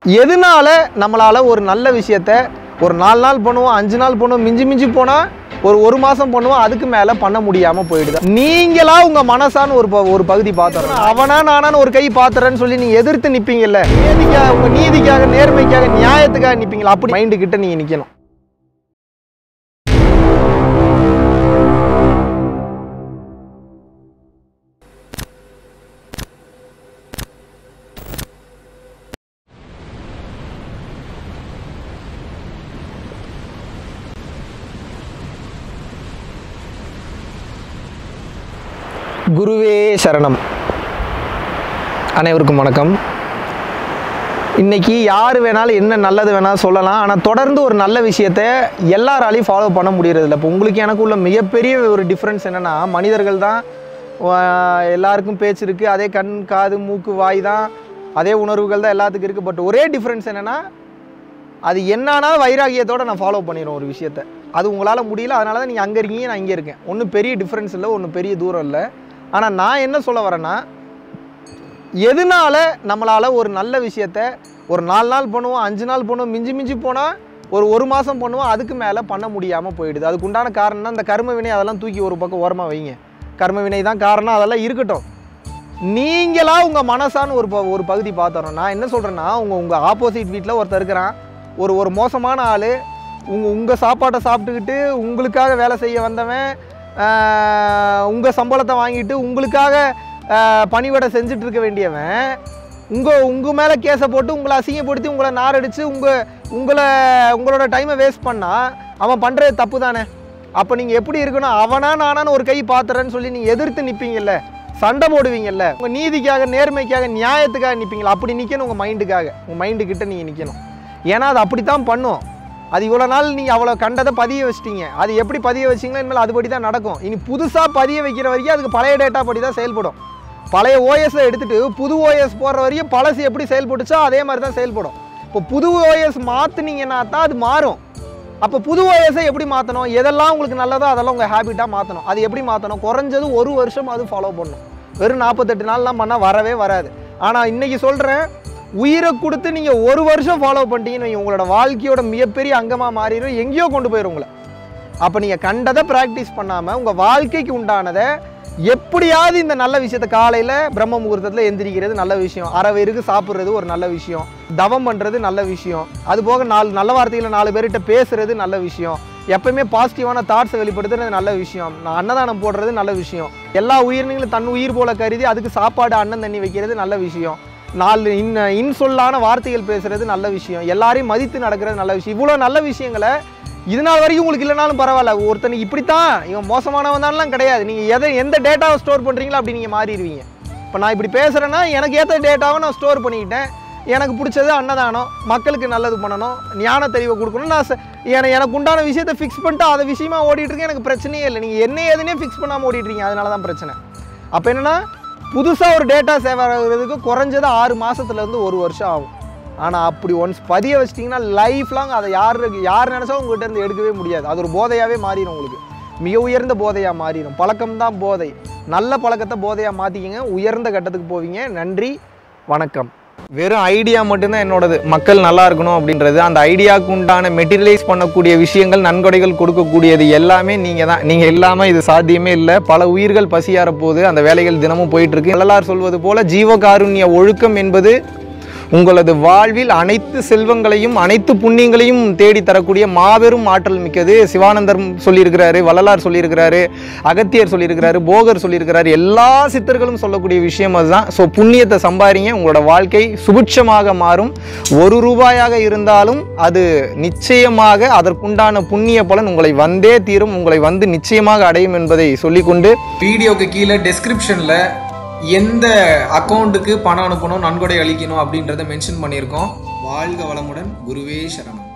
எதனால நம்மளால ஒரு நல்ல விஷயத்த ஒரு நாலு நாள் பண்ணுவோம் அஞ்சு நாள் பண்ணுவோம் மிஞ்சி மிஞ்சி போனால் ஒரு ஒரு மாதம் பண்ணுவோம் அதுக்கு மேலே பண்ண முடியாமல் போயிடுது நீங்களா உங்கள் மனசான்னு ஒரு ப- ஒரு பகுதி பார்த்துறோம் அவனா நானான்னு ஒரு கை பார்த்துறேன்னு சொல்லி நீங்கள் எதிர்த்து நிற்பீங்கல்ல நீதிக்காக உங்கள் நீதிக்காக நேர்மைக்காக நியாயத்துக்காக நிற்பீங்களா அப்படி மைண்டு கிட்ட நீங்கள் நிற்கணும் குருவே சரணம் அனைவருக்கும் வணக்கம் இன்னைக்கு யார் வேணாலும் என்ன நல்லது வேணாலும் சொல்லலாம் ஆனால் தொடர்ந்து ஒரு நல்ல விஷயத்த எல்லாராலையும் ஃபாலோ பண்ண முடியறதில்ல இப்போ உங்களுக்கு எனக்கு உள்ள மிகப்பெரிய ஒரு டிஃப்ரென்ஸ் என்னென்னா மனிதர்கள் தான் ஆஹ், எல்லாருக்கும் பேச்சு இருக்குது அதே கண் காது மூக்கு வாய் தான் அதே உணர்வுகள் தான் எல்லாத்துக்கும் இருக்குது பட் ஒரே டிஃப்ரென்ஸ் என்னென்னா அது என்னன்னா வைராகியத்தோட நான் ஃபாலோ பண்ணிடுறோம் ஒரு விஷயத்த அது உங்களால் முடியல அதனால தான் நீங்கள் அங்கே இருக்கீங்க நான் இங்கே இருக்கேன் ஒன்றும் பெரிய டிஃப்ரென்ஸ் இல்லை ஒன்றும் பெரிய தூரம் இல்லை ஆனால் நான் என்ன சொல்ல வரேன்னா எதனால நம்மளால் ஒரு நல்ல விஷயத்த ஒரு நாலு நாள் பண்ணுவோம் அஞ்சு நாள் பண்ணுவோம் மிஞ்சி மிஞ்சி போனால் ஒரு ஒரு மாதம் பண்ணுவோம் அதுக்கு மேலே பண்ண முடியாமல் போயிடுது அதுக்கு உண்டான காரணம் தான் இந்த கர்ம வினை அதெல்லாம் தூக்கி ஒரு பக்கம் ஓரமாக வைங்க கர்ம வினை தான் காரணம் அதெல்லாம் இருக்கட்டும் நீங்களா உங்கள் மனசான்னு ஒரு ப- ஒரு பகுதி பார்த்துறோம் நான் என்ன சொல்கிறேன்னா உங்கள் உங்கள் ஆப்போசிட் வீட்டில் ஒருத்தர் இருக்கிறான் ஒரு ஒரு மோசமான ஆள் உங்கள் உங்கள் சாப்பாட்டை சாப்பிட்டுக்கிட்டு உங்களுக்காக வேலை செய்ய வந்தவன் உங்கள் சம்பளத்தை வாங்கிட்டு உங்களுக்காக ஆஹ், பணிவிடை செஞ்சுட்டு இருக்க வேண்டியவன் உங்கள் உங்கள் மேலே கேஸை போட்டு உங்களை அசிங்கப்படுத்தி உங்களை நாரடிச்சு உங்கள் உங்களை உங்களோட டைமை வேஸ்ட் பண்ணால் அவன் பண்ணுறது தப்பு தானே அப்போ நீங்கள் எப்படி இருக்கணும் அவனா நானான்னு ஒரு கை பார்த்துறேன்னு சொல்லி நீங்கள் எதிர்த்து நிற்பீங்கல்ல சண்டை போடுவீங்கல்ல உங்கள் நீதிக்காக நேர்மைக்காக நியாயத்துக்காக நிற்பீங்களா அப்படி நிற்கணும் உங்கள் மைண்டுக்காக உங்கள் மைண்டு கிட்ட நீங்கள் நிற்கணும் ஏன்னா அது அப்படி தான் பண்ணும் அது இவ்வளோ நாள் நீங்கள் அவ்வளோ கண்டதை பதிய வச்சிட்டீங்க அது எப்படி பதிய வச்சிங்களோ இனிமேல் அதுபடி தான் நடக்கும் இனி புதுசாக பதிய வைக்கிற வரைக்கும் அதுக்கு பழைய டேட்டா படி தான் செயல்படும் பழைய ஓஎஸை எடுத்துட்டு புது ஓஎஸ் போடுற வரையும் பழசு எப்படி செயல்பட்டுச்சோ அதே மாதிரி தான் செயல்படும் இப்போ புது ஓஎஸ் மாற்றுனீங்கன்னா தான் அது மாறும் அப்போ புது ஓஎஸை எப்படி மாற்றணும் எதெல்லாம் உங்களுக்கு நல்லதோ அதெல்லாம் உங்கள் ஹேபிட்டாக மாற்றணும் அது எப்படி மாற்றணும் குறைஞ்சது ஒரு வருஷம் அது ஃபாலோ பண்ணணும் வெறும் நாற்பத்தெட்டு நாள்லாம் பண்ணால் வரவே வராது ஆனால் இன்னைக்கு சொல்கிறேன் உயிரை கொடுத்து நீங்கள் ஒரு வருஷம் ஃபாலோ பண்ணிட்டீங்கன்னு வைங்க, உங்களோட வாழ்க்கையோட மிகப்பெரிய அங்கமாக மாறிடும் எங்கேயோ கொண்டு போயிடும் உங்களை அப்போ நீங்கள் கண்டதை ப்ராக்டிஸ் பண்ணாமல் உங்கள் வாழ்க்கைக்கு உண்டானதை எப்படியாவது இந்த நல்ல விஷயத்த காலையில் பிரம்ம முகூர்த்தத்தில் எந்திரிக்கிறது நல்ல விஷயம் அரை பேருக்கு சாப்பிட்றது ஒரு நல்ல விஷயம் தவம் பண்ணுறது நல்ல விஷயம் அது போக நாலு நல்ல வார்த்தைகளை நாலு பேர்கிட்ட பேசுறது நல்ல விஷயம் எப்பயுமே பாசிட்டிவான தாட்ஸை வெளிப்படுத்துறது நல்ல விஷயம் நான் அன்னதானம் போடுறது நல்ல விஷயம் எல்லா உயிரினங்களும் தன் உயிர் போல கருதி அதுக்கு சாப்பாடு அன்னம் தண்ணி வைக்கிறது நல்ல விஷயம் நாலு இன் இன்சொல்லான வார்த்தைகள் பேசுறது நல்ல விஷயம் எல்லாரையும் மதித்து நடக்கிறது நல்ல விஷயம் இவ்வளோ நல்ல விஷயங்களை இது நாள் வரைக்கும் உங்களுக்கு இல்லைனாலும் பரவாயில்ல ஒருத்தனுக்கு இப்படித்தான் இவன் மோசமானவன் தான்லாம் கிடையாது நீங்கள் எதை எந்த டேட்டாவை ஸ்டோர் பண்ணுறீங்களோ அப்படி நீங்கள் மாறிடுவீங்க இப்போ நான் இப்படி பேசுகிறேன்னா எனக்கு ஏற்ற டேட்டாவை நான் ஸ்டோர் பண்ணிக்கிட்டேன் எனக்கு பிடிச்சது அன்னதானம் மக்களுக்கு நல்லது பண்ணணும் ஞான தெளிவை கொடுக்கணும் நான் ச- என எனக்கு உண்டான விஷயத்தை ஃபிக்ஸ் பண்ணிட்டு அதை விஷயமா ஓடிட்டு இருக்கேன் எனக்கு பிரச்சனையே இல்லை நீங்கள் என்ன ஏதுனே ஃபிக்ஸ் பண்ணாமல் ஓடிட்டு இருக்கீங்க அதனால தான் பிரச்சனை அப்போ என்னன்னா புதுசாக ஒரு டேட்டா சேவ் ஆகிறதுக்கு குறைஞ்சது ஆறு மாதத்துலேருந்து ஒரு வருஷம் ஆகும் ஆனால் அப்படி ஒன்ஸ் பதிய வச்சிட்டிங்கன்னா லைஃப் லாங் அதை யார் யார் நினச்சாலும் உங்கள்கிட்ட இருந்து எடுக்கவே முடியாது அது ஒரு போதையாகவே மாறிடும் உங்களுக்கு மிக உயர்ந்த போதையாக மாறிடும் பழக்கம் தான் போதை நல்ல பழக்கத்தை போதையாக மாற்றிக்கிங்க உயர்ந்த கட்டத்துக்கு போவீங்க நன்றி வணக்கம் வெறும் ஐடியா மட்டும்தான் என்னோடது மக்கள் நல்லா இருக்கணும் அப்படின்றது அந்த ஐடியாவுக்கு உண்டான மெட்டீரியலைஸ் பண்ணக்கூடிய விஷயங்கள் நன்கொடைகள் கொடுக்கக்கூடியது எல்லாமே நீங்கள் தான் நீங்கள் இல்லாமல் இது சாத்தியமே இல்லை பல உயிர்கள் பசியார போது அந்த வேலைகள் தினமும் போயிட்டு இருக்கு வள்ளலார் சொல்வது போல ஜீவகாருண்ய ஒழுக்கம் என்பது உங்களது வாழ்வில் அனைத்து செல்வங்களையும் அனைத்து புண்ணியங்களையும் தேடி தரக்கூடிய மாபெரும் ஆற்றல் மிக்கது சிவானந்தர் சொல்லியிருக்கிறாரு வள்ளலார் சொல்லியிருக்கிறாரு அகத்தியர் சொல்லியிருக்கிறாரு போகர் சொல்லியிருக்கிறாரு எல்லா சித்தர்களும் சொல்லக்கூடிய விஷயம் அதுதான் ஸோ புண்ணியத்தை சம்பாதிங்க உங்களோட வாழ்க்கை சுபிட்சமாக மாறும் ஒரு ரூபாயாக இருந்தாலும் அது நிச்சயமாக அதற்குண்டான புண்ணிய பலன் உங்களை வந்தே தீரும் உங்களை வந்து நிச்சயமாக அடையும் என்பதை சொல்லிக்கொண்டு வீடியோக்கு கீழே டெஸ்கிரிப்ஷனில் எந்த அக்கௌண்ட்டுக்கு பணம் அனுப்பணும் நன்கொடை அளிக்கணும் அப்படின்றத மென்ஷன் பண்ணியிருக்கோம் வாழ்க வளமுடன் குருவே சரணம்